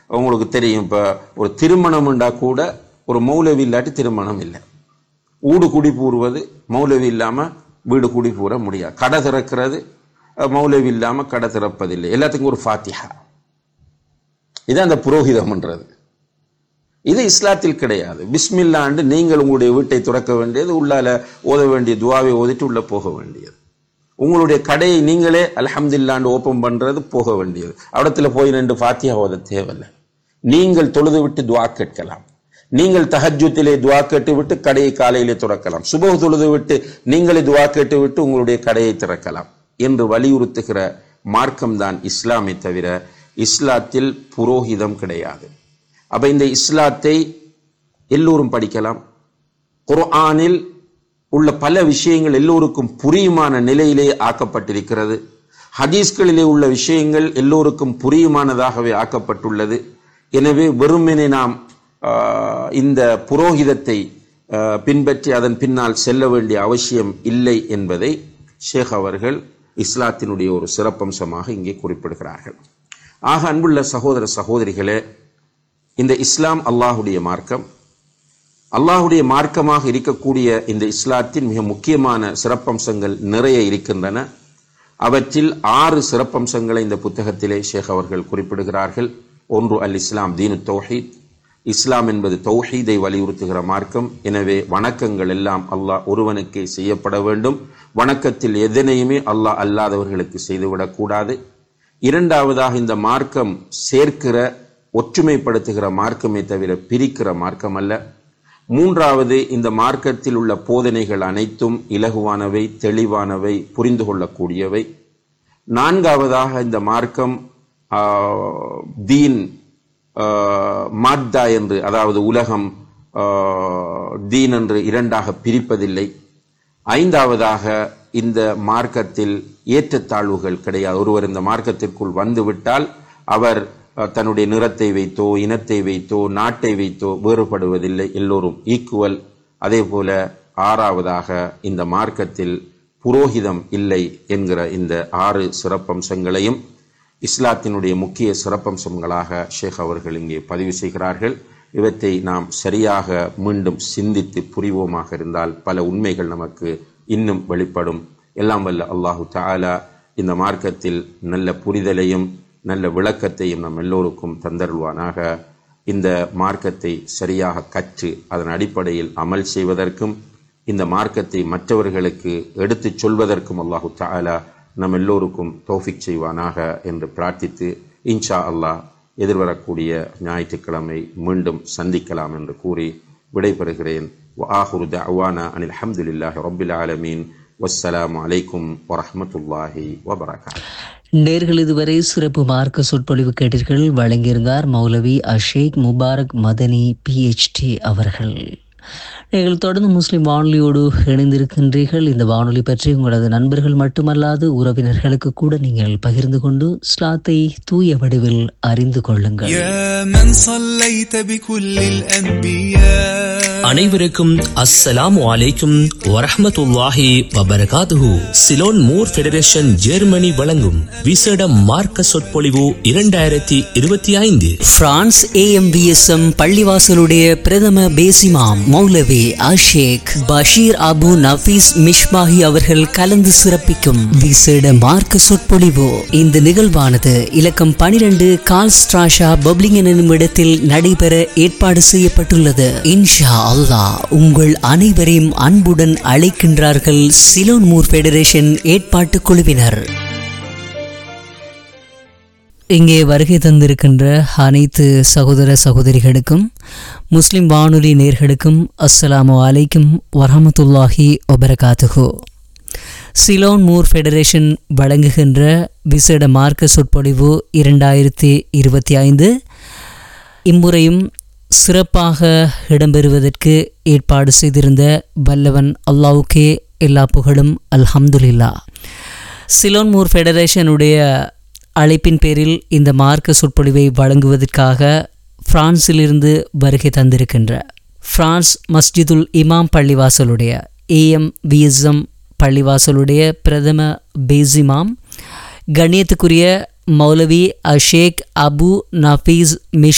உங்களுக்கு தெரியும் இப்போ ஒரு திருமணம்ண்டா கூட ஒரு மௌலவி இல்லாட்டி திருமணம் இல்லை ஊடு குடி பூறுவது மௌலவி இல்லாமல் வீடு குடி பூர முடியாது கடை திறக்கிறது அஹ், மௌலவி இல்லாமல் கடை திறப்பதில்லை எல்லாத்துக்கும் ஒரு ஃபாத்திஹா இது அந்த புரோகிதம்ன்றது இது இஸ்லாத்தில் கிடையாது பிஸ்மில்லாண்டு நீங்கள் உங்களுடைய வீட்டை துறக்க வேண்டியது உள்ளால ஓத வேண்டிய துவாவை ஓதிட்டு உள்ள போக வேண்டியது உங்களுடைய கடையை நீங்களே அல்ஹம்துலில்லாண்டு ஓபன் பண்றது போக வேண்டியது அவடத்துல போய் ரெண்டு ஃபாத்தியா ஓத தேவையில்லை நீங்கள் தொழுது விட்டு துவா கேட்கலாம் நீங்கள் தஹஜ்ஜுத்திலே துவா கேட்டு விட்டு கடையை காலையிலே துறக்கலாம் சுபஹ் தொழுது விட்டு நீங்களே துவா கேட்டு விட்டு உங்களுடைய கடையை திறக்கலாம் என்று வலியுறுத்துகிற மார்க்கம்தான் இஸ்லாமை தவிர இஸ்லாத்தில் புரோகிதம் கிடையாது அப்ப இந்த இஸ்லாத்தை எல்லோரும் படிக்கலாம் குர்ஆனில் உள்ள பல விஷயங்கள் எல்லோருக்கும் புரியுமான நிலையிலே ஆக்கப்பட்டிருக்கிறது ஹதீஸ்களிலே உள்ள விஷயங்கள் எல்லோருக்கும் புரியுமானதாகவே ஆக்கப்பட்டுள்ளது எனவே வெறுமனே நாம் ஆஹ், இந்த புரோகிதத்தை ஆஹ், பின்பற்றி அதன் பின்னால் செல்ல வேண்டிய அவசியம் இல்லை என்பதை ஷேக் அவர்கள் இஸ்லாத்தினுடைய ஒரு சிறப்பம்சமாக இங்கே குறிப்பிடுகிறார்கள் ஆக அன்புள்ள சகோதர சகோதரிகளே இந்த இஸ்லாம் அல்லாஹுடைய மார்க்கம் அல்லாஹுடைய மார்க்கமாக இருக்கக்கூடிய இந்த இஸ்லாத்தின் மிக முக்கியமான சிறப்பம்சங்கள் நிறைய இருக்கின்றன அவற்றில் ஆறு சிறப்பம்சங்களை இந்த புத்தகத்திலே ஷேக் அவர்கள் குறிப்பிடுகிறார்கள் ஒன்று அல் இஸ்லாம் தீனு தௌஹீத் இஸ்லாம் என்பது தௌஹீதை வலியுறுத்துகிற மார்க்கம் எனவே வணக்கங்கள் எல்லாம் அல்லாஹ் ஒருவனுக்கே செய்யப்பட வேண்டும் வணக்கத்தில் எதனையுமே அல்லாஹ் அல்லாதவர்களுக்கு செய்துவிடக்கூடாது இரண்டாவதாக இந்த மார்க்கம் சேர்க்கிற ஒற்றுமைப்படுத்துகிற மார்க்கமே தவிர பிரிக்கிற மார்க்கம் அல்ல மூன்றாவது இந்த மார்க்கத்தில் உள்ள போதனைகள் அனைத்தும் இலகுவானவை தெளிவானவை புரிந்து கொள்ளக்கூடியவை நான்காவதாக இந்த மார்க்கம் ஆ, தீன் ஆ, மாத்தா என்று அதாவது உலகம் ஆ, தீன் என்று இரண்டாக பிரிப்பதில்லை ஐந்தாவதாக இந்த மார்க்கத்தில் ஏற்றத்தாழ்வுகள் கிடையாது ஒருவர் இந்த மார்க்கத்திற்குள் வந்துவிட்டால் அவர் அஹ், தன்னுடைய நிறத்தை வைத்தோ இனத்தை வைத்தோ நாட்டை வைத்தோ வேறுபடுவதில்லை எல்லோரும் ஈக்குவல் அதே போல ஆறாவதாக இந்த மார்க்கத்தில் புரோகிதம் இல்லை என்கிற இந்த ஆறு சிறப்பம்சங்களையும் இஸ்லாத்தினுடைய முக்கிய சிறப்பம்சங்களாக ஷேக் அவர்கள் இங்கே பதிவு செய்கிறார்கள் இவற்றை நாம் சரியாக மீண்டும் சிந்தித்து புரிவோமாக இருந்தால் பல உண்மைகள் நமக்கு இன்னும் வெளிப்படும் எல்லாம் வல்ல அல்லாஹு தஆலா இந்த மார்க்கத்தில் நல்ல புரிதலையும் நல்ல விளக்கத்தையும் நம் எல்லோருக்கும் தந்தருள்வானாக இந்த மார்க்கத்தை சரியாக கற்று அதன் அடிப்படையில் அமல் செய்வதற்கும் இந்த மார்க்கத்தை மற்றவர்களுக்கு எடுத்துச் சொல்வதற்கும் அல்லாஹு தஆலா நம் எல்லோருக்கும் தௌஃபிக் செய்வானாக என்று பிரார்த்தித்து இன்ஷா அல்லாஹ் எதிர்வரக்கூடிய ஞாயிற்றுக்கிழமை மீண்டும் சந்திக்கலாம் என்று கூறி விடைபெறுகிறேன் وآخر دعوانا أن الحمد لله رب العالمين والسلام عليكم ورحمة الله وبركاته நேர்கள் இதுவரை சிறப்பு மார்க்க சொற்பொழிவு கேட்டீர்கள் வழங்கியிருந்தார் மௌலவி அஷேக் முபாரக் மதனி பிஹெச்டி அவர்கள் நீங்கள் தொடர்ந்து முஸ்லிம் வானொலியோடு இணைந்திருக்கின்றீர்கள் இந்த வானொலி பற்றி உங்களது நண்பர்கள் மட்டுமல்லாது உறவினர்களுக்கு கூட நீங்கள் பகிர்ந்து கொண்டு இஸ்லாத்தை தூய வடிவில் அறிந்து கொள்ளுங்கள் يا من صليت بكل الأنبياء அனைவருக்கும் அஸ்ஸலாமு அலைக்கும் வரஹ்மத்துல்லாஹி வபரகாத்துஹு சிலோன் மூர் ஃபெடரேஷன் ஜெர்மனி வழங்கும் விசேட மார்க்க சொற்பொழிவு இரண்டாயிரத்தி இருபத்தி ஐந்து பிரான்ஸ் ஏஎம்பிஎஸ்எம் பள்ளிவாசலுடைய பிரதம பேசிமாம் மௌலவி அஷேக் பஷீர் அபு நஃபீஸ் மிஷ்பாஹி அவர்கள் கலந்து சிறப்பிக்கும் விசேட மார்க்க சொற்பொழிவு இந்த நிகழ்வானது இலக்கம் பனிரெண்டு கால் ஸ்ட்ராஷா பப்ளிங் எனும் இடத்தில் நடைபெற ஏற்பாடு செய்யப்பட்டுள்ளது இன்ஷா அல்லாஹ் உங்கள் அனைவரையும் அன்புடன் அழைக்கின்றார்கள் சிலோன் மூர் ஃபெடரேஷன் ஏற்பாட்டு குழுவினர் இங்கே வருகை தந்திருக்கின்ற அனைத்து சகோதர சகோதரிகளுக்கும் முஸ்லிம் வானொலி நேர்களுக்கும் அஸ்ஸலாமு அலைக்கும் வரஹமத்துல்லாஹி வபரகாத்துஹு சிலோன் மூர் ஃபெடரேஷன் வழங்குகின்ற விசேட மார்க்க சொற்பொழிவு இரண்டாயிரத்தி இருபத்தி ஐந்து இம்முறையும் சிறப்பாக இடம்பெறுவதற்கு ஏற்பாடு செய்திருந்த வல்லவன் அல்லாவுக்கே எல்லா புகழும் அல்ஹம்துலில்லா சிலோன் மூர் ஃபெடரேஷனுடைய அழைப்பின் பேரில் இந்த மார்க்க சொற்பொழிவை வழங்குவதற்காக பிரான்சிலிருந்து வருகை தந்திருக்கின்ற பிரான்ஸ் மஸ்ஜிதுல் இமாம் பள்ளிவாசலுடைய ஏஎம் விஎஸ்எம் பள்ளிவாசலுடைய பிரதம பேசிமாம் கண்ணியத்துக்குரிய மௌலவி அஷேக் அபு நஃபீஸ் மிஷ்